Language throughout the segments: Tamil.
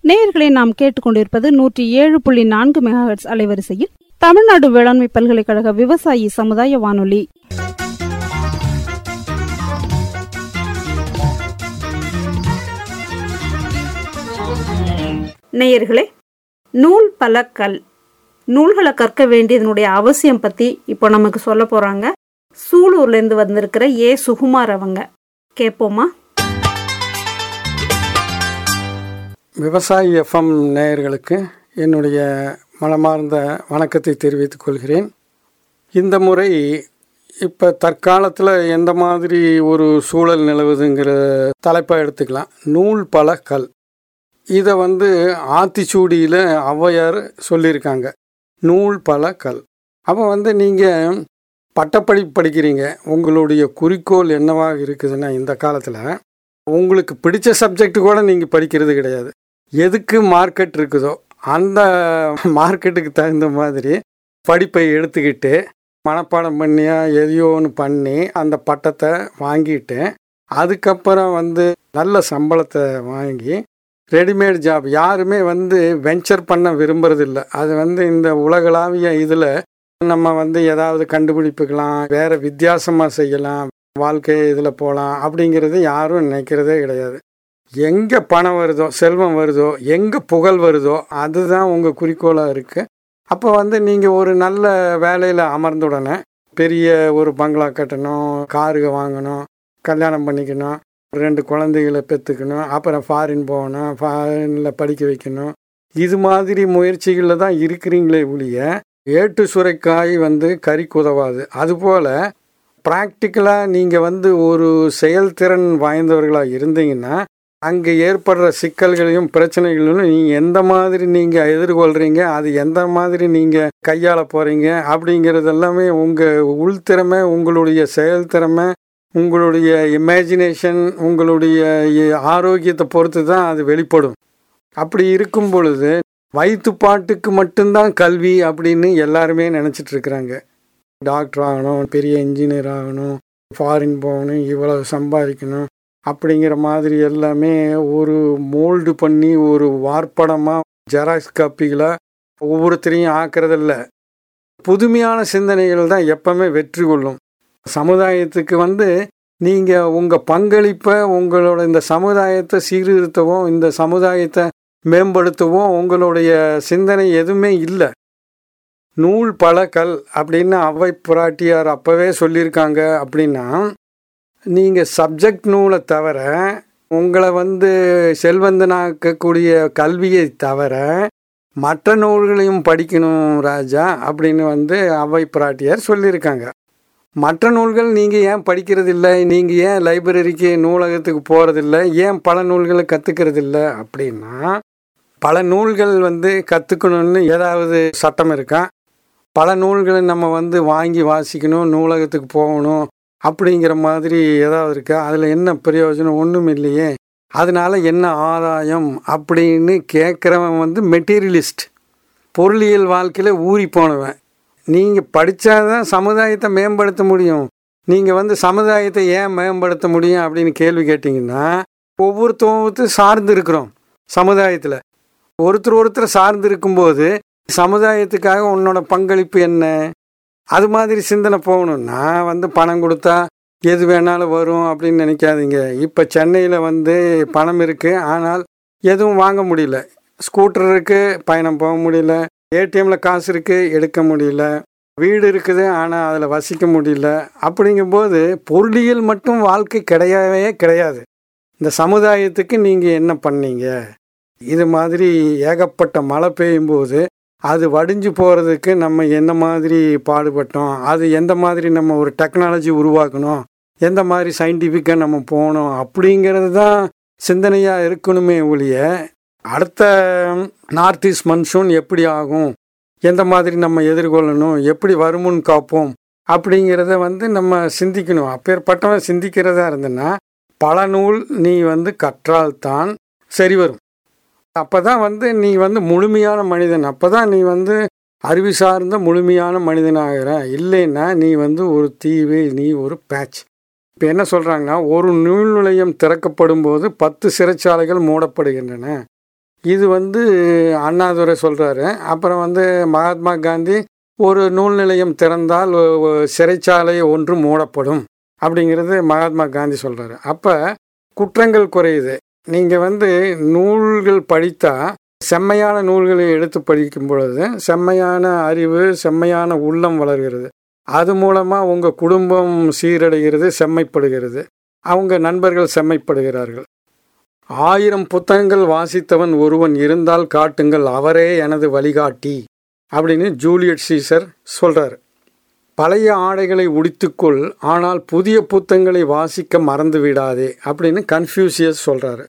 நேயர்களை நாம் கேட்டுக்கொண்டிருப்பது நூற்றி ஏழு புள்ளி நான்கு மெகாஹெட்ஸ் அலைவரிசையில் தமிழ்நாடு வேளாண்மை பல்கலைக்கழக விவசாயி சமுதாய வானொலி நேயர்களே நூல் பல கல் நூல்களை கற்க வேண்டியதனுடைய அவசியம் பற்றி இப்போ நமக்கு சொல்ல போகிறாங்க சூலூர்லேருந்து வந்திருக்கிற ஏ சுகுமார் அவங்க கேட்போமா விவசாயி எஃப்எம் நேயர்களுக்கு என்னுடைய மனமார்ந்த வணக்கத்தை தெரிவித்துக் கொள்கிறேன் இந்த முறை இப்போ தற்காலத்தில் எந்த மாதிரி ஒரு சூழல் நிலவுதுங்கிற தலைப்பை எடுத்துக்கலாம் நூல் பல கல் இதை வந்து ஆத்திச்சூடியில் ஔவையார் சொல்லியிருக்காங்க நூல் பல கல் அப்போ வந்து நீங்கள் பட்டப்படிப்பு படிக்கிறீங்க உங்களுடைய குறிக்கோள் என்னவாக இருக்குதுன்னா இந்த காலத்தில் உங்களுக்கு பிடிச்ச சப்ஜெக்ட் கூட நீங்கள் படிக்கிறது கிடையாது எதுக்கு மார்க்கெட் இருக்குதோ அந்த மார்க்கெட்டுக்கு தகுந்த மாதிரி படிப்பை எடுத்துக்கிட்டு மனப்பாடம் பண்ணியா எதையோ ஒன்று பண்ணி அந்த பட்டத்தை வாங்கிட்டு அதுக்கப்புறம் வந்து நல்ல சம்பளத்தை வாங்கி ரெடிமேட் ஜாப் யாருமே வந்து வெஞ்சர் பண்ண விரும்புறதில்ல அது வந்து இந்த உலகளாவிய இதில் நம்ம வந்து ஏதாவது கண்டுபிடிப்புக்கலாம் வேறு வித்தியாசமாக செய்யலாம் வாழ்க்கை இதில் போகலாம் அப்படிங்கிறது யாரும் நினைக்கிறதே கிடையாது எங்கே பணம் வருதோ செல்வம் வருதோ எங்கே புகழ் வருதோ அதுதான் உங்கள் குறிக்கோளாக இருக்குது அப்போ வந்து நீங்கள் ஒரு நல்ல வேலையில் அமர்ந்த உடனே பெரிய ஒரு பங்களா கட்டணும் காருக வாங்கணும் கல்யாணம் பண்ணிக்கணும் ரெண்டு குழந்தைகளை பெற்றுக்கணும் அப்புறம் ஃபாரின் போகணும் ஃபாரினில் படிக்க வைக்கணும் இது மாதிரி முயற்சிகளில் தான் இருக்கிறீங்களே ஒழிய ஏட்டு சுரைக்காய் வந்து கறிக்கு உதவாது அதுபோல் ப்ராக்டிக்கலாக நீங்கள் வந்து ஒரு செயல்திறன் வாய்ந்தவர்களாக இருந்தீங்கன்னா அங்கே ஏற்படுற சிக்கல்களையும் பிரச்சனைகளையும் நீங்கள் எந்த மாதிரி நீங்கள் எதிர்கொள்கிறீங்க அது எந்த மாதிரி நீங்கள் கையாள போகிறீங்க அப்படிங்கிறது எல்லாமே உங்கள் உள்திறமை உங்களுடைய செயல்திறமை உங்களுடைய இமேஜினேஷன் உங்களுடைய ஆரோக்கியத்தை பொறுத்து தான் அது வெளிப்படும் அப்படி இருக்கும் பொழுது வயிற்றுப்பாட்டுக்கு மட்டும்தான் கல்வி அப்படின்னு எல்லாருமே நினச்சிட்டு இருக்கிறாங்க டாக்டர் ஆகணும் பெரிய இன்ஜினியர் ஆகணும் ஃபாரின் போகணும் இவ்வளோ சம்பாதிக்கணும் அப்படிங்கிற மாதிரி எல்லாமே ஒரு மோல்டு பண்ணி ஒரு வார்ப்படமாக ஜெராக்ஸ் காப்பிகளாக ஒவ்வொருத்தரையும் ஆக்கிறதில்ல புதுமையான சிந்தனைகள் தான் எப்பவுமே வெற்றி கொள்ளும் சமுதாயத்துக்கு வந்து நீங்கள் உங்கள் பங்களிப்பை உங்களோட இந்த சமுதாயத்தை சீர்திருத்தவும் இந்த சமுதாயத்தை மேம்படுத்தவும் உங்களுடைய சிந்தனை எதுவுமே இல்லை நூல் பல கல் அப்படின்னு அவை புராட்டியார் அப்போவே சொல்லியிருக்காங்க அப்படின்னா நீங்கள் சப்ஜெக்ட் நூலை தவிர உங்களை வந்து செல்வந்தனாக்கக்கூடிய கல்வியை தவிர மற்ற நூல்களையும் படிக்கணும் ராஜா அப்படின்னு வந்து அவை பிராட்டியார் சொல்லியிருக்காங்க மற்ற நூல்கள் நீங்கள் ஏன் படிக்கிறதில்ல நீங்கள் ஏன் லைப்ரரிக்கு நூலகத்துக்கு போகிறதில்ல ஏன் பல நூல்களை கற்றுக்கிறதில்ல அப்படின்னா பல நூல்கள் வந்து கற்றுக்கணும்னு ஏதாவது சட்டம் இருக்கா பல நூல்களை நம்ம வந்து வாங்கி வாசிக்கணும் நூலகத்துக்கு போகணும் அப்படிங்கிற மாதிரி ஏதாவது இருக்கா அதில் என்ன பிரயோஜனம் ஒன்றும் இல்லையே அதனால என்ன ஆதாயம் அப்படின்னு கேட்குறவன் வந்து மெட்டீரியலிஸ்ட் பொருளியல் வாழ்க்கையில் ஊறி போனவன் நீங்கள் படித்தாதான் சமுதாயத்தை மேம்படுத்த முடியும் நீங்கள் வந்து சமுதாயத்தை ஏன் மேம்படுத்த முடியும் அப்படின்னு கேள்வி கேட்டிங்கன்னா ஒவ்வொருத்தவத்து சார்ந்து இருக்கிறோம் சமுதாயத்தில் ஒருத்தர் ஒருத்தர் சார்ந்து இருக்கும்போது சமுதாயத்துக்காக உன்னோட பங்களிப்பு என்ன அது மாதிரி சிந்தனை போகணும் நான் வந்து பணம் கொடுத்தா எது வேணாலும் வரும் அப்படின்னு நினைக்காதீங்க இப்போ சென்னையில் வந்து பணம் இருக்குது ஆனால் எதுவும் வாங்க முடியல ஸ்கூட்டர் இருக்குது பயணம் போக முடியல ஏடிஎம்மில் காசு இருக்குது எடுக்க முடியல வீடு இருக்குது ஆனால் அதில் வசிக்க முடியல அப்படிங்கும்போது பொருளியல் மட்டும் வாழ்க்கை கிடையவே கிடையாது இந்த சமுதாயத்துக்கு நீங்கள் என்ன பண்ணீங்க இது மாதிரி ஏகப்பட்ட மழை பெய்யும்போது அது வடிஞ்சு போகிறதுக்கு நம்ம என்ன மாதிரி பாடுபட்டோம் அது எந்த மாதிரி நம்ம ஒரு டெக்னாலஜி உருவாக்கணும் எந்த மாதிரி சயின்டிஃபிக்காக நம்ம போகணும் அப்படிங்கிறது தான் சிந்தனையாக இருக்கணுமே ஒழிய அடுத்த நார்த் ஈஸ்ட் மன்சூன் எப்படி ஆகும் எந்த மாதிரி நம்ம எதிர்கொள்ளணும் எப்படி வருமுன் காப்போம் அப்படிங்கிறத வந்து நம்ம சிந்திக்கணும் அப்பேற்பட்டவன் சிந்திக்கிறதா இருந்ததுன்னா பல நூல் நீ வந்து கற்றால்தான் சரி வரும் அப்போ தான் வந்து நீ வந்து முழுமையான மனிதன் அப்போ தான் நீ வந்து அறிவு சார்ந்த முழுமையான மனிதனாகிற இல்லைன்னா நீ வந்து ஒரு தீவு நீ ஒரு பேட்ச் இப்போ என்ன சொல்கிறாங்கன்னா ஒரு நூல் நிலையம் திறக்கப்படும் போது பத்து சிறைச்சாலைகள் மூடப்படுகின்றன இது வந்து அண்ணாதுரை சொல்கிறாரு அப்புறம் வந்து மகாத்மா காந்தி ஒரு நூல் நிலையம் திறந்தால் ஒ- ஒ- சிறைச்சாலை ஒன்று மூடப்படும் அப்படிங்கிறது மகாத்மா காந்தி சொல்கிறாரு அப்போ குற்றங்கள் குறையுது நீங்கள் வந்து நூல்கள் படித்தா செம்மையான நூல்களை எடுத்து படிக்கும் பொழுது செம்மையான அறிவு செம்மையான உள்ளம் வளர்கிறது அது மூலமாக உங்கள் குடும்பம் சீரடைகிறது செம்மைப்படுகிறது அவங்க நண்பர்கள் செம்மைப்படுகிறார்கள் ஆயிரம் புத்தகங்கள் வாசித்தவன் ஒருவன் இருந்தால் காட்டுங்கள் அவரே எனது வழிகாட்டி அப்படின்னு ஜூலியட் சீசர் சொல்றார் பழைய ஆடைகளை உடித்துக்கொள் ஆனால் புதிய புத்தகங்களை வாசிக்க மறந்து விடாதே அப்படின்னு கன்ஃபியூசியஸ் சொல்றாரு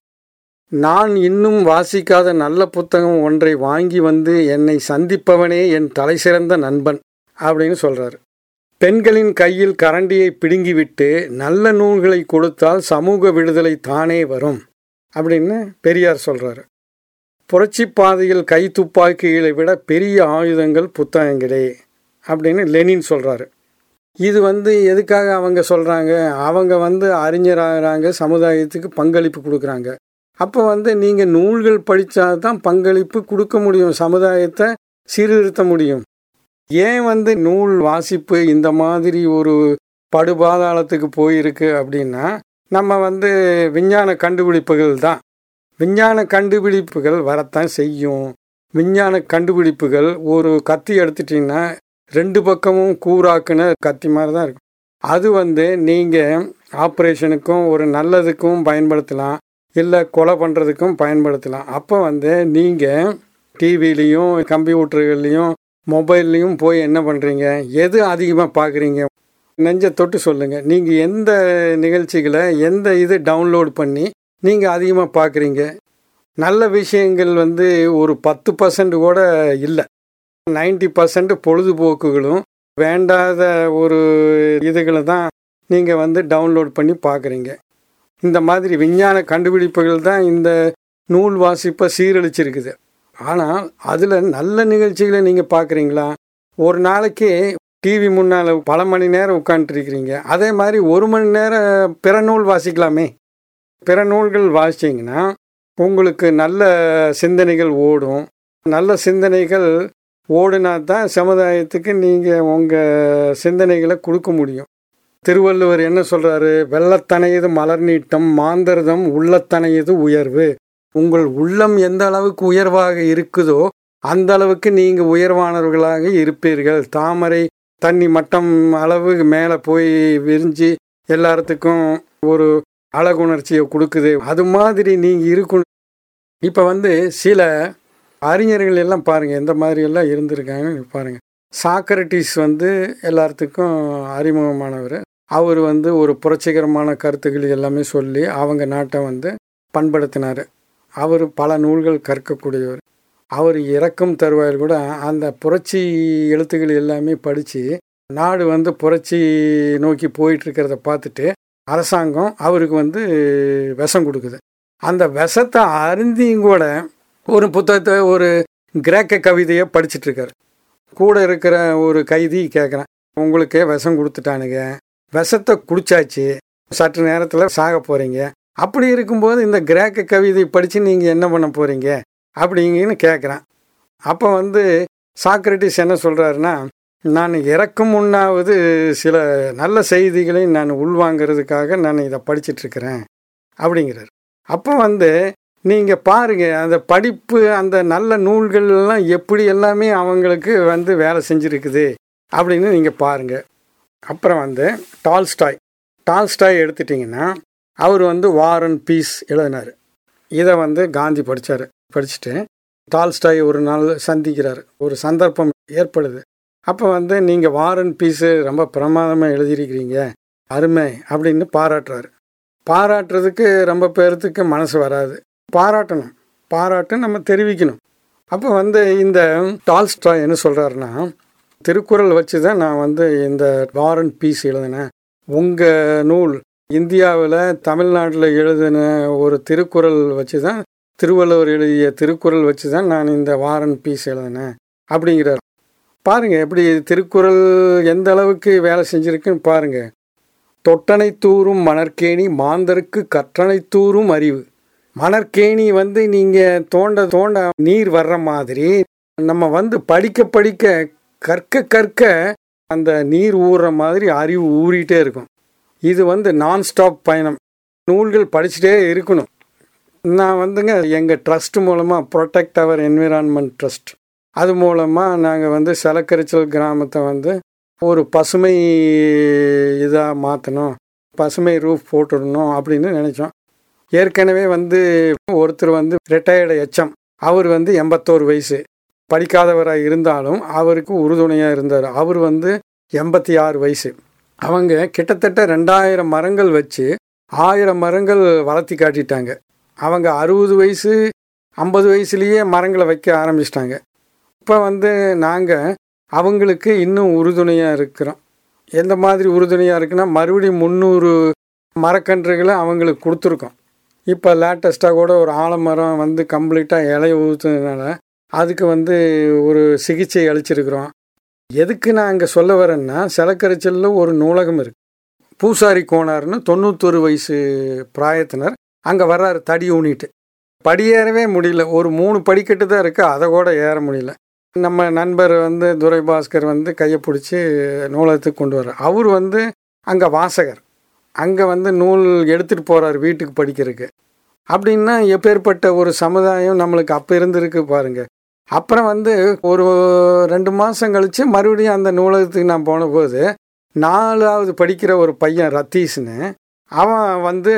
நான் இன்னும் வாசிக்காத நல்ல புத்தகம் ஒன்றை வாங்கி வந்து என்னை சந்திப்பவனே என் தலைசிறந்த நண்பன் அப்படின்னு சொல்றாரு பெண்களின் கையில் கரண்டியை பிடுங்கிவிட்டு நல்ல நூல்களை கொடுத்தால் சமூக விடுதலை தானே வரும் அப்படின்னு பெரியார் சொல்றாரு புரட்சி பாதையில் கை துப்பாக்கிகளை விட பெரிய ஆயுதங்கள் புத்தகங்களே அப்படின்னு லெனின் சொல்றாரு இது வந்து எதுக்காக அவங்க சொல்றாங்க அவங்க வந்து அறிஞராகிறாங்க சமுதாயத்துக்கு பங்களிப்பு கொடுக்குறாங்க அப்போ வந்து நீங்கள் நூல்கள் படித்தா தான் பங்களிப்பு கொடுக்க முடியும் சமுதாயத்தை சீர்திருத்த முடியும் ஏன் வந்து நூல் வாசிப்பு இந்த மாதிரி ஒரு படுபாதாளத்துக்கு போயிருக்கு அப்படின்னா நம்ம வந்து விஞ்ஞான கண்டுபிடிப்புகள் தான் விஞ்ஞான கண்டுபிடிப்புகள் வரத்தான் செய்யும் விஞ்ஞான கண்டுபிடிப்புகள் ஒரு கத்தி எடுத்துட்டிங்கன்னா ரெண்டு பக்கமும் கூராக்குன கத்தி மாதிரி தான் இருக்கும் அது வந்து நீங்கள் ஆப்ரேஷனுக்கும் ஒரு நல்லதுக்கும் பயன்படுத்தலாம் இல்லை கொலை பண்ணுறதுக்கும் பயன்படுத்தலாம் அப்போ வந்து நீங்கள் டிவிலையும் கம்ப்யூட்டர்கள்லையும் மொபைல்லையும் போய் என்ன பண்ணுறீங்க எது அதிகமாக பார்க்குறீங்க நெஞ்சை தொட்டு சொல்லுங்கள் நீங்கள் எந்த நிகழ்ச்சிகளை எந்த இது டவுன்லோட் பண்ணி நீங்கள் அதிகமாக பார்க்குறீங்க நல்ல விஷயங்கள் வந்து ஒரு பத்து பர்சன்ட் கூட இல்லை நைன்டி பர்சன்ட் பொழுதுபோக்குகளும் வேண்டாத ஒரு இதுகளை தான் நீங்கள் வந்து டவுன்லோட் பண்ணி பார்க்குறீங்க இந்த மாதிரி விஞ்ஞான கண்டுபிடிப்புகள் தான் இந்த நூல் வாசிப்பை சீரழிச்சிருக்குது ஆனால் அதில் நல்ல நிகழ்ச்சிகளை நீங்கள் பார்க்குறீங்களா ஒரு நாளைக்கு டிவி முன்னால் பல மணி நேரம் உட்காந்துருக்கிறீங்க அதே மாதிரி ஒரு மணி நேரம் பிற நூல் வாசிக்கலாமே பிற நூல்கள் வாசிச்சிங்கன்னா உங்களுக்கு நல்ல சிந்தனைகள் ஓடும் நல்ல சிந்தனைகள் ஓடுனா தான் சமுதாயத்துக்கு நீங்கள் உங்கள் சிந்தனைகளை கொடுக்க முடியும் திருவள்ளுவர் என்ன சொல்கிறாரு வெள்ளத்தனையது மலர் நீட்டம் மாந்தர்தம் உள்ளத்தனையது உயர்வு உங்கள் உள்ளம் எந்த அளவுக்கு உயர்வாக இருக்குதோ அந்த அளவுக்கு நீங்கள் உயர்வானவர்களாக இருப்பீர்கள் தாமரை தண்ணி மட்டம் அளவு மேலே போய் விரிஞ்சு எல்லாத்துக்கும் ஒரு அழகுணர்ச்சியை கொடுக்குது அது மாதிரி நீங்கள் இருக்கணும் இப்போ வந்து சில அறிஞர்கள் எல்லாம் பாருங்கள் எந்த மாதிரி எல்லாம் இருந்திருக்காங்கன்னு பாருங்கள் சாக்ரட்டிஸ் வந்து எல்லாத்துக்கும் அறிமுகமானவர் அவர் வந்து ஒரு புரட்சிகரமான கருத்துக்கள் எல்லாமே சொல்லி அவங்க நாட்டை வந்து பண்படுத்தினார் அவர் பல நூல்கள் கற்கக்கூடியவர் அவர் இறக்கும் தருவாயில் கூட அந்த புரட்சி எழுத்துக்கள் எல்லாமே படித்து நாடு வந்து புரட்சி நோக்கி போயிட்டுருக்கிறத பார்த்துட்டு அரசாங்கம் அவருக்கு வந்து விஷம் கொடுக்குது அந்த விஷத்தை அருந்தியும் கூட ஒரு புத்தகத்தை ஒரு கிரேக்க கவிதையை படிச்சுட்டு இருக்காரு கூட இருக்கிற ஒரு கைதி கேட்குறேன் உங்களுக்கே விஷம் கொடுத்துட்டானுங்க விஷத்தை குடிச்சாச்சு சற்று நேரத்தில் சாக போகிறீங்க அப்படி இருக்கும்போது இந்த கிரேக்க கவிதை படித்து நீங்கள் என்ன பண்ண போகிறீங்க அப்படிங்கன்னு கேட்குறேன் அப்போ வந்து சாக்ரட்டிஸ் என்ன சொல்கிறாருன்னா நான் இறக்கும் முன்னாவது சில நல்ல செய்திகளை நான் உள்வாங்கிறதுக்காக நான் இதை படிச்சிட்ருக்கிறேன் அப்படிங்கிறார் அப்போ வந்து நீங்கள் பாருங்கள் அந்த படிப்பு அந்த நல்ல நூல்கள் எல்லாம் எப்படி எல்லாமே அவங்களுக்கு வந்து வேலை செஞ்சுருக்குது அப்படின்னு நீங்கள் பாருங்கள் அப்புறம் வந்து டால்ஸ்டாய் டால்ஸ்டாய் எடுத்துட்டிங்கன்னா அவர் வந்து வார் அண்ட் பீஸ் எழுதினார் இதை வந்து காந்தி படித்தார் படிச்சுட்டு டால்ஸ்டாய் ஒரு நாள் சந்திக்கிறார் ஒரு சந்தர்ப்பம் ஏற்படுது அப்போ வந்து நீங்கள் வார் அண்ட் பீஸு ரொம்ப பிரமாதமாக எழுதியிருக்கிறீங்க அருமை அப்படின்னு பாராட்டுறாரு பாராட்டுறதுக்கு ரொம்ப பேர்த்துக்கு மனசு வராது பாராட்டணும் பாராட்டு நம்ம தெரிவிக்கணும் அப்போ வந்து இந்த டால்ஸ்டாய் என்ன சொல்கிறாருன்னா திருக்குறள் வச்சு தான் நான் வந்து இந்த வார் அண்ட் பீஸ் எழுதினேன் உங்கள் நூல் இந்தியாவில் தமிழ்நாட்டில் எழுதின ஒரு திருக்குறள் வச்சு தான் திருவள்ளுவர் எழுதிய திருக்குறள் வச்சு தான் நான் இந்த வார் அண்ட் பீஸ் எழுதினேன் அப்படிங்கிறார் பாருங்க எப்படி திருக்குறள் எந்த அளவுக்கு வேலை செஞ்சிருக்குன்னு பாருங்க தொட்டனை தூறும் மணற்கேணி மாந்தருக்கு கற்றனை தூறும் அறிவு மணற்கேணி வந்து நீங்கள் தோண்ட தோண்ட நீர் வர்ற மாதிரி நம்ம வந்து படிக்க படிக்க கற்க கற்க அந்த நீர் ஊறுற மாதிரி அறிவு ஊறிட்டே இருக்கும் இது வந்து நான் ஸ்டாப் பயணம் நூல்கள் படிச்சுட்டே இருக்கணும் நான் வந்துங்க எங்கள் ட்ரஸ்ட் மூலமாக ப்ரொடெக்ட் அவர் என்விரான்மெண்ட் ட்ரஸ்ட் அது மூலமாக நாங்கள் வந்து செலக்கரிச்சல் கிராமத்தை வந்து ஒரு பசுமை இதாக மாற்றணும் பசுமை ரூஃப் போட்டுடணும் அப்படின்னு நினச்சோம் ஏற்கனவே வந்து ஒருத்தர் வந்து ரிட்டையர்டு எச்எம் அவர் வந்து எண்பத்தோரு வயசு படிக்காதவராக இருந்தாலும் அவருக்கு உறுதுணையாக இருந்தார் அவர் வந்து எண்பத்தி ஆறு வயசு அவங்க கிட்டத்தட்ட ரெண்டாயிரம் மரங்கள் வச்சு ஆயிரம் மரங்கள் வளர்த்தி காட்டிட்டாங்க அவங்க அறுபது வயசு ஐம்பது வயசுலேயே மரங்களை வைக்க ஆரம்பிச்சிட்டாங்க இப்போ வந்து நாங்கள் அவங்களுக்கு இன்னும் உறுதுணையாக இருக்கிறோம் எந்த மாதிரி உறுதுணையாக இருக்குன்னா மறுபடியும் முந்நூறு மரக்கன்றுகளை அவங்களுக்கு கொடுத்துருக்கோம் இப்போ லேட்டஸ்ட்டாக கூட ஒரு ஆலமரம் வந்து கம்ப்ளீட்டாக இலைய ஊற்றுனதுனால அதுக்கு வந்து ஒரு சிகிச்சை அளிச்சிருக்கிறோம் எதுக்கு நான் அங்கே சொல்ல வரேன்னா செலக்கரைச்சலில் ஒரு நூலகம் இருக்குது பூசாரி கோனார்னு தொண்ணூத்தொரு வயசு பிராயத்தினர் அங்கே வர்றாரு தடி ஊனிட்டு படியேறவே முடியல ஒரு மூணு படிக்கட்டு தான் இருக்குது அதை கூட ஏற முடியல நம்ம நண்பர் வந்து துரைபாஸ்கர் வந்து கையை பிடிச்சி நூலகத்துக்கு கொண்டு வர்றார் அவர் வந்து அங்கே வாசகர் அங்கே வந்து நூல் எடுத்துகிட்டு போகிறார் வீட்டுக்கு படிக்கிறதுக்கு அப்படின்னா எப்பேற்பட்ட ஒரு சமுதாயம் நம்மளுக்கு அப்போ இருந்திருக்கு பாருங்க அப்புறம் வந்து ஒரு ரெண்டு மாதம் கழித்து மறுபடியும் அந்த நூலகத்துக்கு நான் போன போது நாலாவது படிக்கிற ஒரு பையன் ரத்தீஷ்னு அவன் வந்து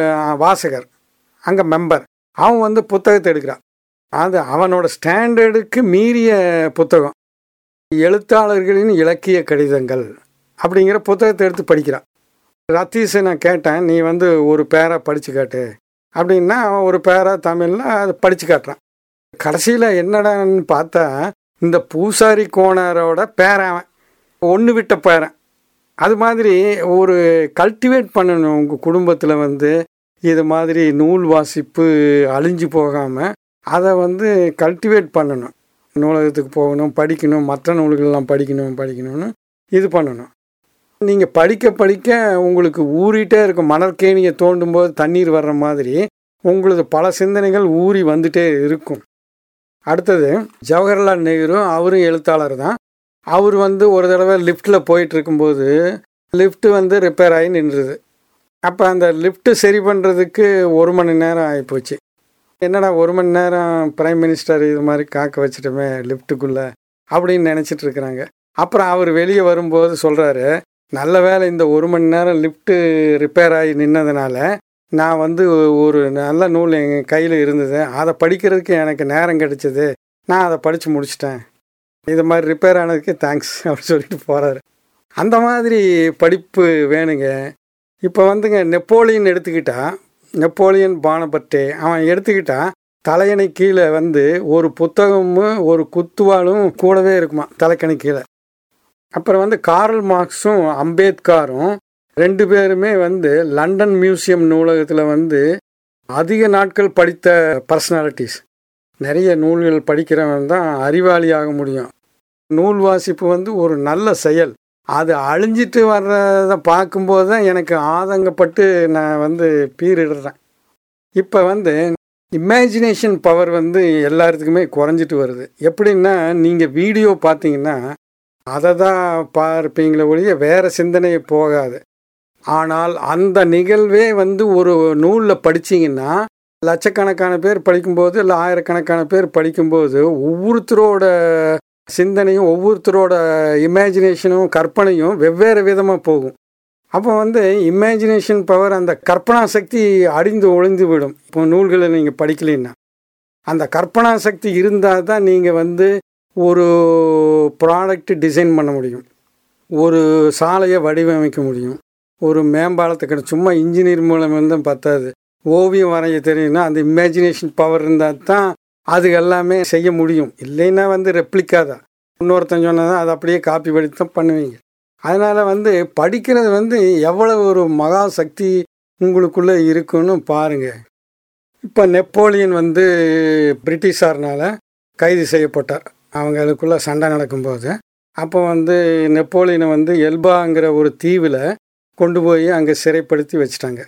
வாசகர் அங்கே மெம்பர் அவன் வந்து புத்தகத்தை எடுக்கிறான் அது அவனோட ஸ்டாண்டர்டுக்கு மீறிய புத்தகம் எழுத்தாளர்களின் இலக்கிய கடிதங்கள் அப்படிங்கிற புத்தகத்தை எடுத்து படிக்கிறான் ரத்தீஷை நான் கேட்டேன் நீ வந்து ஒரு பேரா படித்து காட்டு அப்படின்னா அவன் ஒரு பேரா தமிழில் அதை படித்து காட்டுறான் கடைசியில் என்னடான்னு பார்த்தா இந்த பூசாரி கோணரோட பேரன் ஒன்று விட்ட பேரன் அது மாதிரி ஒரு கல்டிவேட் பண்ணணும் உங்கள் குடும்பத்தில் வந்து இது மாதிரி நூல் வாசிப்பு அழிஞ்சு போகாமல் அதை வந்து கல்டிவேட் பண்ணணும் நூலகத்துக்கு போகணும் படிக்கணும் மற்ற நூல்கள்லாம் படிக்கணும் படிக்கணும்னு இது பண்ணணும் நீங்கள் படிக்க படிக்க உங்களுக்கு ஊறிட்டே இருக்கும் மணற்கேணியை தோண்டும் போது தண்ணீர் வர்ற மாதிரி உங்களது பல சிந்தனைகள் ஊறி வந்துட்டே இருக்கும் அடுத்தது ஜவஹர்லால் நேரு அவரும் எழுத்தாளர் தான் அவர் வந்து ஒரு தடவை லிஃப்ட்டில் போயிட்டு இருக்கும்போது லிஃப்ட் வந்து ரிப்பேர் ஆகி நின்றுது அப்போ அந்த லிஃப்ட்டு சரி பண்ணுறதுக்கு ஒரு மணி நேரம் ஆகிப்போச்சு என்னடா ஒரு மணி நேரம் பிரைம் மினிஸ்டர் இது மாதிரி காக்க வச்சுட்டோமே லிஃப்ட்டுக்குள்ளே அப்படின்னு நினச்சிட்டு இருக்கிறாங்க அப்புறம் அவர் வெளியே வரும்போது சொல்கிறாரு நல்ல வேலை இந்த ஒரு மணி நேரம் லிஃப்ட்டு ரிப்பேர் ஆகி நின்னதுனால நான் வந்து ஒரு நல்ல நூல் எங்கள் கையில் இருந்தது அதை படிக்கிறதுக்கு எனக்கு நேரம் கிடைச்சது நான் அதை படித்து முடிச்சிட்டேன் இது மாதிரி ரிப்பேர் ஆனதுக்கு தேங்க்ஸ் அப்படின்னு சொல்லிட்டு போகிறாரு அந்த மாதிரி படிப்பு வேணுங்க இப்போ வந்துங்க நெப்போலியன் எடுத்துக்கிட்டா நெப்போலியன் பானபட்டே அவன் எடுத்துக்கிட்டா தலையணை கீழே வந்து ஒரு புத்தகமும் ஒரு குத்துவாலும் கூடவே இருக்குமா தலைக்கணி கீழே அப்புறம் வந்து கார்ல் மார்க்ஸும் அம்பேத்கரும் ரெண்டு பேருமே வந்து லண்டன் மியூசியம் நூலகத்தில் வந்து அதிக நாட்கள் படித்த பர்சனாலிட்டிஸ் நிறைய நூல்கள் படிக்கிறவன் தான் அறிவாளி ஆக முடியும் நூல் வாசிப்பு வந்து ஒரு நல்ல செயல் அது அழிஞ்சிட்டு வர்றதை பார்க்கும்போது தான் எனக்கு ஆதங்கப்பட்டு நான் வந்து பீரிடுறேன் இப்போ வந்து இமேஜினேஷன் பவர் வந்து எல்லாத்துக்குமே குறைஞ்சிட்டு வருது எப்படின்னா நீங்கள் வீடியோ பார்த்தீங்கன்னா அதை தான் பார்ப்பீங்களே ஒழிய வேறு சிந்தனை போகாது ஆனால் அந்த நிகழ்வே வந்து ஒரு நூலில் படிச்சீங்கன்னா லட்சக்கணக்கான பேர் படிக்கும்போது இல்லை ஆயிரக்கணக்கான பேர் படிக்கும்போது ஒவ்வொருத்தரோட சிந்தனையும் ஒவ்வொருத்தரோட இமேஜினேஷனும் கற்பனையும் வெவ்வேறு விதமாக போகும் அப்போ வந்து இமேஜினேஷன் பவர் அந்த கற்பனா சக்தி அடிந்து ஒழிந்து விடும் இப்போ நூல்களை நீங்கள் படிக்கலைன்னா அந்த கற்பனா சக்தி இருந்தால் தான் நீங்கள் வந்து ஒரு ப்ராடக்ட் டிசைன் பண்ண முடியும் ஒரு சாலையை வடிவமைக்க முடியும் ஒரு மேம்பாலத்தை சும்மா இன்ஜினியர் மூலம் வந்து பத்தாது ஓவியம் வரைய தெரியும்னா அந்த இமேஜினேஷன் பவர் இருந்தால் தான் அது எல்லாமே செய்ய முடியும் இல்லைன்னா வந்து ரெப்ளிக்கா தான் இன்னொருத்தன் சொன்னதான் அதை அப்படியே காப்பி படித்து தான் பண்ணுவீங்க அதனால் வந்து படிக்கிறது வந்து எவ்வளவு ஒரு மகா சக்தி உங்களுக்குள்ளே இருக்குன்னு பாருங்கள் இப்போ நெப்போலியன் வந்து பிரிட்டிஷார்னால் கைது செய்யப்பட்டார் அவங்களுக்குள்ள சண்டை நடக்கும்போது அப்போ வந்து நெப்போலியனை வந்து எல்பாங்கிற ஒரு தீவில் கொண்டு போய் அங்கே சிறைப்படுத்தி வச்சுட்டாங்க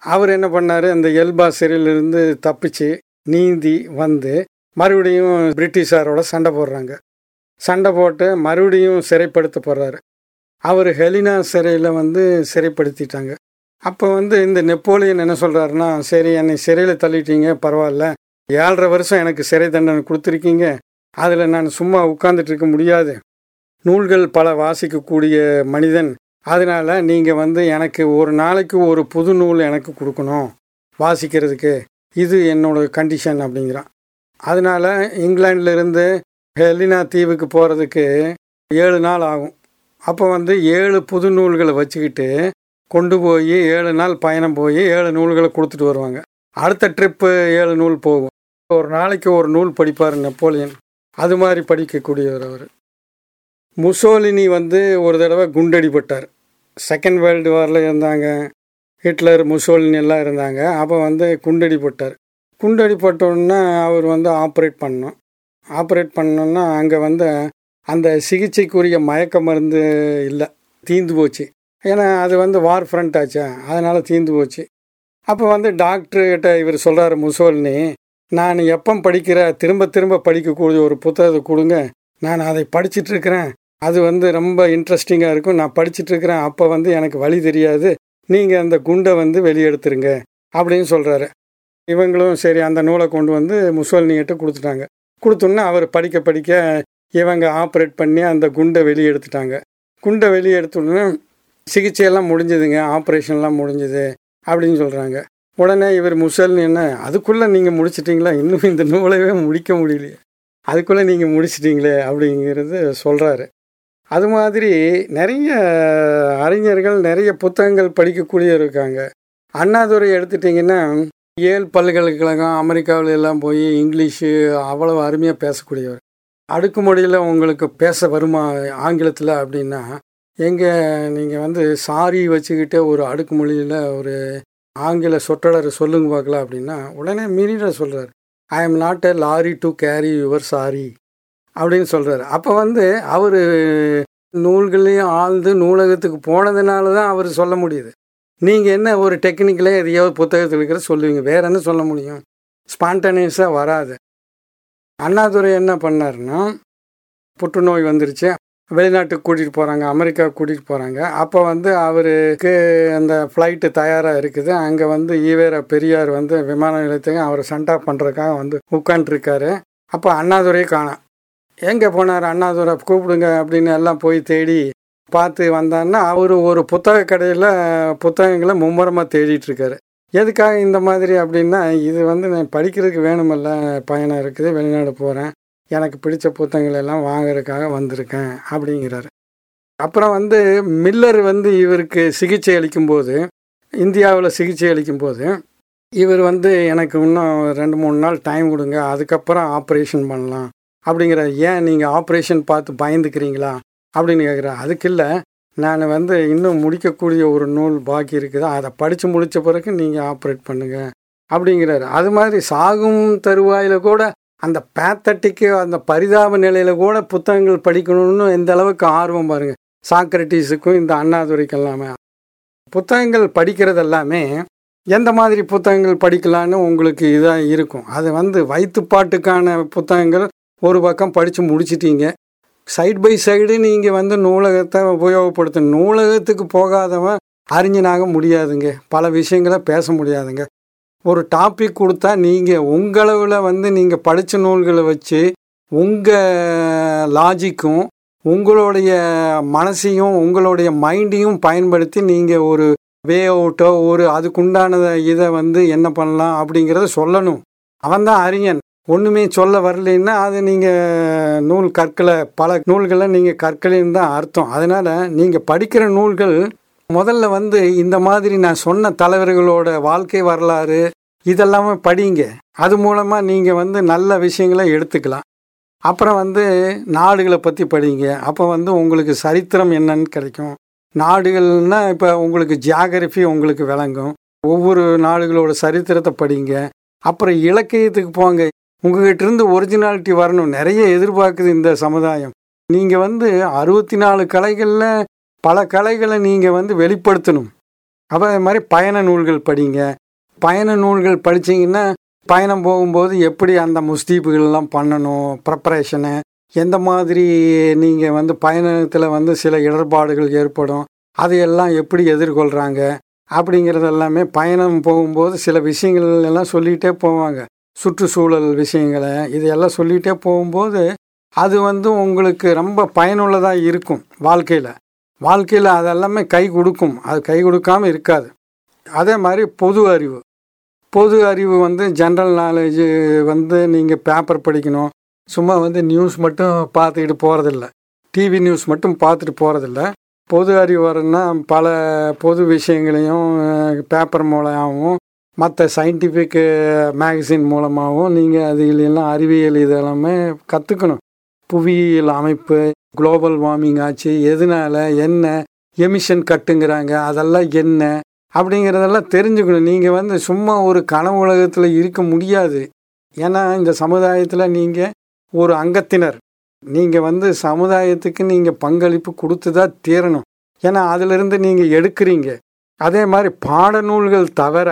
அவர் என்ன பண்ணார் அந்த எல்பா சிறையிலிருந்து தப்பிச்சு நீந்தி வந்து மறுபடியும் பிரிட்டிஷாரோட சண்டை போடுறாங்க சண்டை போட்டு மறுபடியும் சிறைப்படுத்த போடுறாரு அவர் ஹெலினா சிறையில் வந்து சிறைப்படுத்திட்டாங்க அப்போ வந்து இந்த நெப்போலியன் என்ன சொல்கிறாருன்னா சரி என்னை சிறையில் தள்ளிட்டீங்க பரவாயில்ல ஏழரை வருஷம் எனக்கு சிறை தண்டனை கொடுத்துருக்கீங்க அதில் நான் சும்மா உட்கார்ந்துட்டு இருக்க முடியாது நூல்கள் பல வாசிக்கக்கூடிய மனிதன் அதனால் நீங்கள் வந்து எனக்கு ஒரு நாளைக்கு ஒரு புது நூல் எனக்கு கொடுக்கணும் வாசிக்கிறதுக்கு இது என்னோட கண்டிஷன் அப்படிங்கிறான் அதனால் இங்கிலாண்டிலிருந்து ஹெலினா தீவுக்கு போகிறதுக்கு ஏழு நாள் ஆகும் அப்போ வந்து ஏழு புது நூல்களை வச்சுக்கிட்டு கொண்டு போய் ஏழு நாள் பயணம் போய் ஏழு நூல்களை கொடுத்துட்டு வருவாங்க அடுத்த ட்ரிப்பு ஏழு நூல் போகும் ஒரு நாளைக்கு ஒரு நூல் படிப்பார் நெப்போலியன் அது மாதிரி படிக்கக்கூடியவர் அவர் முசோலினி வந்து ஒரு தடவை குண்டடிப்பட்டார் செகண்ட் வேர்ல்டு வாரில் இருந்தாங்க ஹிட்லர் முசோலினி எல்லாம் இருந்தாங்க அப்போ வந்து குண்டடிப்பட்டார் குண்டடிப்பட்டோன்னா அவர் வந்து ஆப்ரேட் பண்ணோம் ஆப்ரேட் பண்ணோன்னா அங்கே வந்து அந்த சிகிச்சைக்குரிய மயக்க மருந்து இல்லை தீந்து போச்சு ஏன்னா அது வந்து வார் ஃப்ரண்ட் ஆச்சா அதனால் தீந்து போச்சு அப்போ வந்து டாக்டர்கிட்ட இவர் சொல்கிறாரு முசோலினி நான் எப்போ படிக்கிற திரும்ப திரும்ப படிக்கக்கூடிய ஒரு புத்தகத்தை கொடுங்க நான் அதை படிச்சுட்டு இருக்கிறேன் அது வந்து ரொம்ப இன்ட்ரெஸ்டிங்காக இருக்கும் நான் படிச்சுட்டு இருக்கிறேன் அப்போ வந்து எனக்கு வழி தெரியாது நீங்கள் அந்த குண்டை வந்து வெளியெடுத்துருங்க அப்படின்னு சொல்கிறாரு இவங்களும் சரி அந்த நூலை கொண்டு வந்து முசோலினிகிட்ட கொடுத்துட்டாங்க கொடுத்தோன்னே அவர் படிக்க படிக்க இவங்க ஆப்ரேட் பண்ணி அந்த குண்டை வெளியே எடுத்துட்டாங்க குண்டை வெளியே எடுத்தோடனே சிகிச்சையெல்லாம் முடிஞ்சுதுங்க ஆப்ரேஷன்லாம் முடிஞ்சுது அப்படின்னு சொல்கிறாங்க உடனே இவர் முசல்னு என்ன அதுக்குள்ளே நீங்கள் முடிச்சிட்டிங்களா இன்னும் இந்த நூலையே முடிக்க முடியலையே அதுக்குள்ளே நீங்கள் முடிச்சிட்டிங்களே அப்படிங்கிறது சொல்கிறாரு அது மாதிரி நிறைய அறிஞர்கள் நிறைய புத்தகங்கள் படிக்கக்கூடிய இருக்காங்க அண்ணாதுரை எடுத்துட்டிங்கன்னா ஏல் பல்கலைக்கழகம் அமெரிக்காவில் எல்லாம் போய் இங்கிலீஷு அவ்வளவு அருமையாக பேசக்கூடியவர் அடுக்குமொழியில் உங்களுக்கு பேச வருமா ஆங்கிலத்தில் அப்படின்னா எங்கே நீங்கள் வந்து சாரி வச்சுக்கிட்டு ஒரு அடுக்குமொழியில் ஒரு ஆங்கில சொற்றொடர் சொல்லுங்க பார்க்கலாம் அப்படின்னா உடனே மீறிட சொல்கிறார் I am not a lorry to carry your sorry அப்படின்னு சொல்கிறாரு அப்போ வந்து அவர் நூல்களையும் ஆழ்ந்து நூலகத்துக்கு போனதுனால தான் அவர் சொல்ல முடியுது நீங்கள் என்ன ஒரு டெக்னிக்கலே எதையாவது புத்தகத்தில் இருக்கிற சொல்லுவீங்க வேற என்ன சொல்ல முடியும் ஸ்பான்டனியஸாக வராது அண்ணாதுரை என்ன பண்ணாருன்னா புற்றுநோய் வந்துருச்சு வெளிநாட்டுக்கு கூட்டிகிட்டு போகிறாங்க அமெரிக்கா கூட்டிகிட்டு போகிறாங்க அப்போ வந்து அவருக்கு அந்த ஃப்ளைட்டு தயாராக இருக்குது அங்கே வந்து ஈவேர பெரியார் வந்து விமான நிலையத்துக்கு அவரை சண்டா பண்ணுறதுக்காக வந்து உட்காண்ட்ருக்காரு அப்போ அண்ணாதுரையை காணாம் எங்கே போனார் அண்ணாதுரை கூப்பிடுங்க அப்படின்னு எல்லாம் போய் தேடி பார்த்து வந்தான்னா அவர் ஒரு புத்தக கடையில் புத்தகங்களை மும்முரமாக தேடிட்டு இருக்காரு எதுக்காக இந்த மாதிரி அப்படின்னா இது வந்து நான் படிக்கிறதுக்கு வேணுமல்ல பயணம் இருக்குது வெளிநாடு போகிறேன் எனக்கு பிடிச்ச புத்தகங்கள் எல்லாம் வாங்குறதுக்காக வந்திருக்கேன் அப்படிங்கிறாரு அப்புறம் வந்து மில்லர் வந்து இவருக்கு சிகிச்சை அளிக்கும்போது இந்தியாவில் சிகிச்சை அளிக்கும்போது இவர் வந்து எனக்கு இன்னும் ரெண்டு மூணு நாள் டைம் கொடுங்க அதுக்கப்புறம் ஆப்ரேஷன் பண்ணலாம் அப்படிங்கிற ஏன் நீங்கள் ஆப்ரேஷன் பார்த்து பயந்துக்கிறீங்களா அப்படின்னு கேட்குறேன் அதுக்கு இல்லை நான் வந்து இன்னும் முடிக்கக்கூடிய ஒரு நூல் பாக்கி இருக்குது அதை படித்து முடித்த பிறகு நீங்கள் ஆப்ரேட் பண்ணுங்க அப்படிங்கிறாரு அது மாதிரி சாகும் தருவாயில் கூட அந்த பேத்தட்டிக்கு அந்த பரிதாப நிலையில் கூட புத்தகங்கள் படிக்கணும்னு எந்த அளவுக்கு ஆர்வம் பாருங்கள் சாக்ரட்டிஸுக்கும் இந்த அண்ணாதுரைக்கு எல்லாமே புத்தகங்கள் படிக்கிறது எல்லாமே எந்த மாதிரி புத்தகங்கள் படிக்கலான்னு உங்களுக்கு இதாக இருக்கும் அது வந்து வயிற்றுப்பாட்டுக்கான புத்தகங்கள் ஒரு பக்கம் படித்து முடிச்சிட்டீங்க சைட் பை சைடு நீங்கள் வந்து நூலகத்தை உபயோகப்படுத்தணும் நூலகத்துக்கு போகாதவன் அறிஞனாக முடியாதுங்க பல விஷயங்களை பேச முடியாதுங்க ஒரு டாபிக் கொடுத்தா நீங்கள் உங்களவில் வந்து நீங்கள் படித்த நூல்களை வச்சு உங்கள் லாஜிக்கும் உங்களுடைய மனசையும் உங்களுடைய மைண்டையும் பயன்படுத்தி நீங்கள் ஒரு வே அவுட்டோ ஒரு அதுக்குண்டான இதை வந்து என்ன பண்ணலாம் அப்படிங்கிறத சொல்லணும் அவன்தான் அறிஞன் ஒன்றுமே சொல்ல வரலைன்னா அது நீங்கள் நூல் கற்களை பல நூல்களை நீங்கள் கற்கலைன்னு தான் அர்த்தம் அதனால் நீங்கள் படிக்கிற நூல்கள் முதல்ல வந்து இந்த மாதிரி நான் சொன்ன தலைவர்களோட வாழ்க்கை வரலாறு இதெல்லாமே படிங்க அது மூலமாக நீங்கள் வந்து நல்ல விஷயங்களை எடுத்துக்கலாம் அப்புறம் வந்து நாடுகளை பற்றி படிங்க அப்போ வந்து உங்களுக்கு சரித்திரம் என்னன்னு கிடைக்கும் நாடுகள்னால் இப்போ உங்களுக்கு ஜியாகிரஃபி உங்களுக்கு விளங்கும் ஒவ்வொரு நாடுகளோட சரித்திரத்தை படிங்க அப்புறம் இலக்கியத்துக்கு போங்க உங்ககிட்ட இருந்து ஒரிஜினாலிட்டி வரணும் நிறைய எதிர்பார்க்குது இந்த சமுதாயம் நீங்கள் வந்து அறுபத்தி நாலு கலைகளில் பல கலைகளை நீங்கள் வந்து வெளிப்படுத்தணும் அப்போ அது மாதிரி பயண நூல்கள் படிங்க பயண நூல்கள் படிச்சீங்கன்னா பயணம் போகும்போது எப்படி அந்த முஸ்தீப்புகள்லாம் பண்ணணும் ப்ரிப்பரேஷனு எந்த மாதிரி நீங்கள் வந்து பயணத்தில் வந்து சில இடர்பாடுகள் ஏற்படும் அதையெல்லாம் எப்படி எதிர்கொள்கிறாங்க அப்படிங்கிறது எல்லாமே பயணம் போகும்போது சில விஷயங்கள் எல்லாம் சொல்லிகிட்டே போவாங்க சுற்றுச்சூழல் விஷயங்களை இதையெல்லாம் சொல்லிகிட்டே போகும்போது அது வந்து உங்களுக்கு ரொம்ப பயனுள்ளதாக இருக்கும் வாழ்க்கையில் வாழ்க்கையில் அதெல்லாமே கை கொடுக்கும் அது கை கொடுக்காம இருக்காது அதே மாதிரி பொது அறிவு பொது அறிவு வந்து ஜென்ரல் நாலேஜு வந்து நீங்கள் பேப்பர் படிக்கணும் சும்மா வந்து நியூஸ் மட்டும் பார்த்துக்கிட்டு போகிறதில்ல டிவி நியூஸ் மட்டும் பார்த்துட்டு போகிறதில்ல பொது அறிவு வரணும்னா பல பொது விஷயங்களையும் பேப்பர் மூலமாகவும் மற்ற சயின்டிஃபிக் மேகசின் மூலமாகவும் நீங்கள் அதிலெல்லாம் அறிவியல் இதெல்லாமே கற்றுக்கணும் புவியியல் அமைப்பு குளோபல் வார்மிங் ஆச்சு எதனால என்ன எமிஷன் கட்டுங்கிறாங்க அதெல்லாம் என்ன அப்படிங்கிறதெல்லாம் தெரிஞ்சுக்கணும் நீங்கள் வந்து சும்மா ஒரு கனவு உலகத்தில் இருக்க முடியாது ஏன்னா இந்த சமுதாயத்தில் நீங்கள் ஒரு அங்கத்தினர் நீங்கள் வந்து சமுதாயத்துக்கு நீங்கள் பங்களிப்பு கொடுத்து தான் தீரணும் ஏன்னா அதிலிருந்து நீங்கள் எடுக்கிறீங்க அதே மாதிரி பாடநூல்கள் தவிர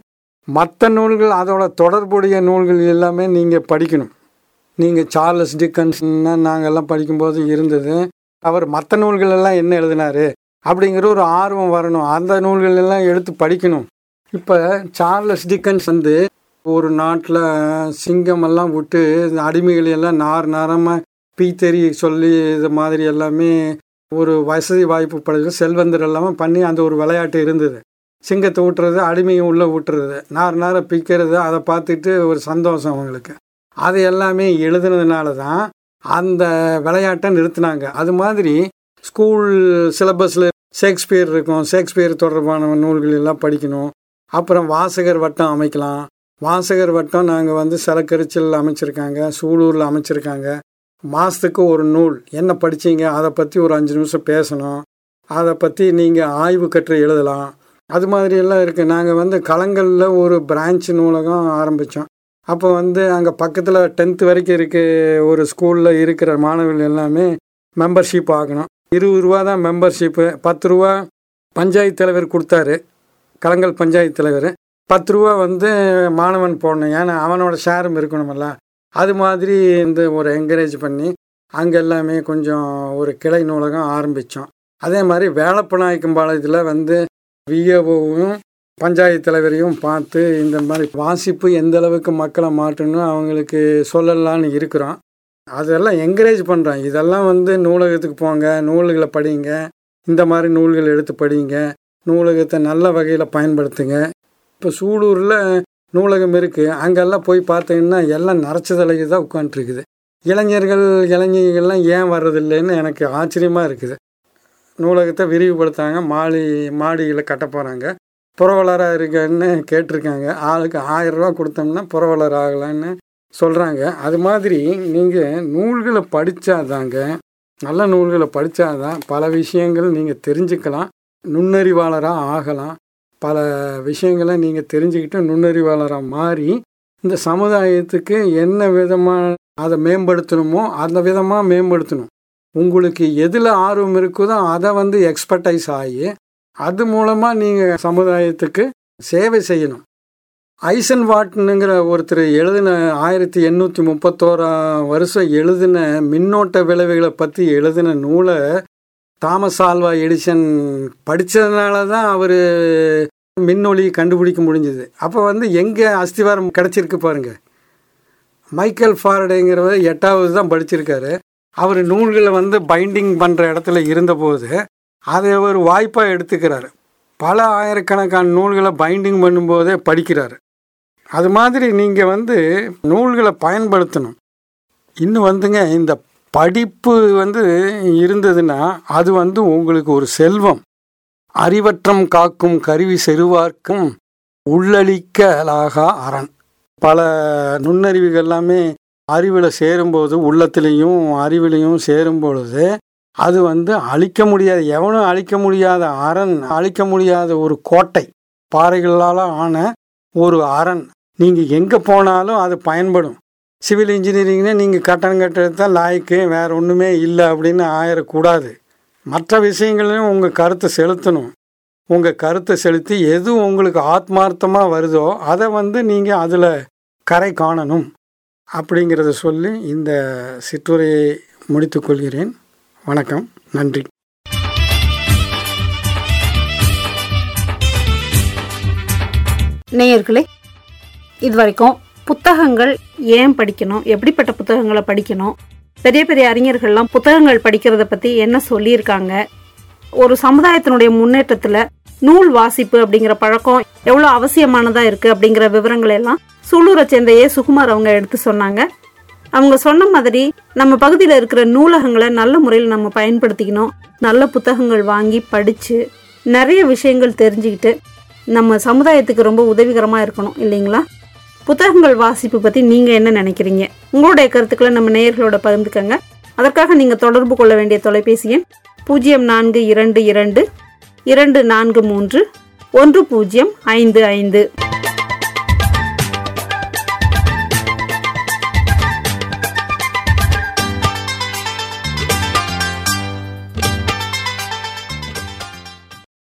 மற்ற நூல்கள் அதோட தொடர்புடைய நூல்கள் எல்லாமே நீங்கள் படிக்கணும் நீங்கள் சார்லஸ் டிக்கன்ஸ்னா நாங்கள்லாம் படிக்கும்போது இருந்தது அவர் மற்ற நூல்கள் எல்லாம் என்ன எழுதினாரு அப்படிங்கிற ஒரு ஆர்வம் வரணும் அந்த நூல்கள் எல்லாம் எடுத்து படிக்கணும் இப்போ சார்லஸ் டிக்கன்ஸ் வந்து ஒரு நாட்டில் சிங்கம் எல்லாம் விட்டு அடிமைகளை எல்லாம் நார் நாரமாக பீத்தறி சொல்லி இது மாதிரி எல்லாமே ஒரு வசதி வாய்ப்பு படைச்சு செல்வந்தர் எல்லாமே பண்ணி அந்த ஒரு விளையாட்டு இருந்தது சிங்கத்தை விட்டுறது அடிமையை உள்ளே விட்டுறது நார் நார பிக்கிறது அதை பார்த்துட்டு ஒரு சந்தோஷம் அவங்களுக்கு அது எல்லாமே எழுதுனதுனால தான் அந்த விளையாட்டை நிறுத்தினாங்க அது மாதிரி ஸ்கூல் சிலபஸில் ஷேக்ஸ்பியர் இருக்கும் ஷேக்ஸ்பியர் தொடர்பான நூல்கள் எல்லாம் படிக்கணும் அப்புறம் வாசகர் வட்டம் அமைக்கலாம் வாசகர் வட்டம் நாங்கள் வந்து சிலக்கரிச்சல் அமைச்சிருக்காங்க சூலூரில் அமைச்சிருக்காங்க மாதத்துக்கு ஒரு நூல் என்ன படிச்சீங்க அதை பற்றி ஒரு அஞ்சு நிமிஷம் பேசணும் அதை பற்றி நீங்கள் ஆய்வு கற்று எழுதலாம் அது மாதிரி எல்லாம் இருக்குது நாங்கள் வந்து களங்களில் ஒரு பிரான்ச் நூலகம் ஆரம்பித்தோம் அப்போ வந்து அங்கே பக்கத்தில் டென்த்து வரைக்கும் இருக்க ஒரு ஸ்கூலில் இருக்கிற மாணவர்கள் எல்லாமே மெம்பர்ஷிப் ஆகணும் இருபது ரூபா தான் மெம்பர்ஷிப்பு பத்து ரூபா பஞ்சாயத்து தலைவர் கொடுத்தாரு கலங்கல் பஞ்சாயத்து தலைவர் பத்து ரூபா வந்து மாணவன் போடணும் ஏன்னா அவனோட ஷேரும் இருக்கணுமல்ல அது மாதிரி இந்த ஒரு என்கரேஜ் பண்ணி அங்கே எல்லாமே கொஞ்சம் ஒரு கிளை நூலகம் ஆரம்பித்தோம் அதே மாதிரி வேலப்பநாயக்கம்பாளையத்தில் வந்து விஏஓவும் பஞ்சாயத்து தலைவரையும் பார்த்து இந்த மாதிரி வாசிப்பு எந்த அளவுக்கு மக்களை மாற்றணும் அவங்களுக்கு சொல்லலான்னு இருக்கிறோம் அதெல்லாம் என்கரேஜ் பண்ணுறோம் இதெல்லாம் வந்து நூலகத்துக்கு போங்க நூல்களை படிங்க இந்த மாதிரி நூல்கள் எடுத்து படிங்க நூலகத்தை நல்ல வகையில் பயன்படுத்துங்க இப்போ சூலூரில் நூலகம் இருக்குது அங்கெல்லாம் போய் பார்த்தீங்கன்னா எல்லாம் நரைச்சதலைக்கு தான் உட்காந்துருக்குது இளைஞர்கள் இளைஞர்கள்லாம் ஏன் வர்றதில்லைன்னு எனக்கு ஆச்சரியமாக இருக்குது நூலகத்தை விரிவுபடுத்தாங்க மாடி மாடியில் கட்ட போகிறாங்க புறவலராக இருக்கன்னு கேட்டிருக்காங்க ஆளுக்கு ஆயிரரூவா கொடுத்தோம்னா புறவலர் ஆகலான்னு சொல்கிறாங்க அது மாதிரி நீங்கள் நூல்களை படித்தாதாங்க நல்ல நூல்களை படித்தாதான் பல விஷயங்கள் நீங்கள் தெரிஞ்சுக்கலாம் நுண்ணறிவாளராக ஆகலாம் பல விஷயங்களை நீங்கள் தெரிஞ்சுக்கிட்டு நுண்ணறிவாளராக மாறி இந்த சமுதாயத்துக்கு என்ன விதமாக அதை மேம்படுத்தணுமோ அந்த விதமாக மேம்படுத்தணும் உங்களுக்கு எதில் ஆர்வம் இருக்குதோ அதை வந்து எக்ஸ்பர்டைஸ் ஆகி அது மூலமாக நீங்கள் சமுதாயத்துக்கு சேவை செய்யணும் ஐசன் வாட்னுங்கிற ஒருத்தர் எழுதின ஆயிரத்தி எண்ணூற்றி முப்பத்தோராம் வருஷம் எழுதின மின்னோட்ட விளைவுகளை பற்றி எழுதின நூலை தாமஸ் ஆல்வா எடிசன் படித்ததுனால தான் அவர் மின்னொளி கண்டுபிடிக்க முடிஞ்சது அப்போ வந்து எங்கே அஸ்திவாரம் கிடச்சிருக்கு பாருங்க மைக்கேல் ஃபாரடேங்கிறவர் எட்டாவது தான் படிச்சிருக்காரு அவர் நூல்களை வந்து பைண்டிங் பண்ணுற இடத்துல இருந்தபோது அதை ஒரு வாய்ப்பாக எடுத்துக்கிறார் பல ஆயிரக்கணக்கான நூல்களை பைண்டிங் பண்ணும்போதே படிக்கிறார் அது மாதிரி நீங்கள் வந்து நூல்களை பயன்படுத்தணும் இன்னும் வந்துங்க இந்த படிப்பு வந்து இருந்ததுன்னா அது வந்து உங்களுக்கு ஒரு செல்வம் அறிவற்றம் காக்கும் கருவி செருவார்க்கும் உள்ளளிக்கலாக அரண் பல நுண்ணறிவுகள் எல்லாமே அறிவில் சேரும்போது உள்ளத்திலையும் அறிவிலையும் சேரும் பொழுது அது வந்து அழிக்க முடியாத எவனும் அழிக்க முடியாத அரண் அழிக்க முடியாத ஒரு கோட்டை பாறைகளால் ஆன ஒரு அரண் நீங்கள் எங்கே போனாலும் அது பயன்படும் சிவில் இன்ஜினியரிங்னா நீங்கள் கட்டணம் கட்டுறது தான் லாய்க்கு வேறு ஒன்றுமே இல்லை அப்படின்னு ஆயிடக்கூடாது மற்ற விஷயங்களையும் உங்கள் கருத்தை செலுத்தணும் உங்கள் கருத்தை செலுத்தி எது உங்களுக்கு ஆத்மார்த்தமாக வருதோ அதை வந்து நீங்கள் அதில் கரை காணணும் அப்படிங்கிறத சொல்லி இந்த சிற்றுரையை முடித்துக்கொள்கிறேன் வணக்கம் நன்றி நேயர்களே இது வரைக்கும் புத்தகங்கள் ஏன் படிக்கணும் எப்படிப்பட்ட புத்தகங்களை படிக்கணும் பெரிய பெரிய அறிஞர்கள்லாம் புத்தகங்கள் படிக்கிறத பற்றி என்ன சொல்லியிருக்காங்க ஒரு சமுதாயத்தினுடைய முன்னேற்றத்தில் நூல் வாசிப்பு அப்படிங்கிற பழக்கம் எவ்வளோ அவசியமானதாக இருக்குது அப்படிங்கிற விவரங்கள் எல்லாம் சூலூரை சேர்ந்த ஏ சுகுமார் அவங்க எடுத்து சொன்னாங்க அவங்க சொன்ன மாதிரி நம்ம பகுதியில் இருக்கிற நூலகங்களை நல்ல முறையில் நம்ம பயன்படுத்திக்கணும் நல்ல புத்தகங்கள் வாங்கி படித்து நிறைய விஷயங்கள் தெரிஞ்சுக்கிட்டு நம்ம சமுதாயத்துக்கு ரொம்ப உதவிகரமாக இருக்கணும் இல்லைங்களா புத்தகங்கள் வாசிப்பு பற்றி நீங்கள் என்ன நினைக்கிறீங்க உங்களுடைய கருத்துக்களை நம்ம நேயர்களோட பகிர்ந்துக்கங்க அதற்காக நீங்கள் தொடர்பு கொள்ள வேண்டிய தொலைபேசி எண் பூஜ்ஜியம் நான்கு இரண்டு இரண்டு இரண்டு நான்கு மூன்று ஒன்று பூஜ்ஜியம் ஐந்து ஐந்து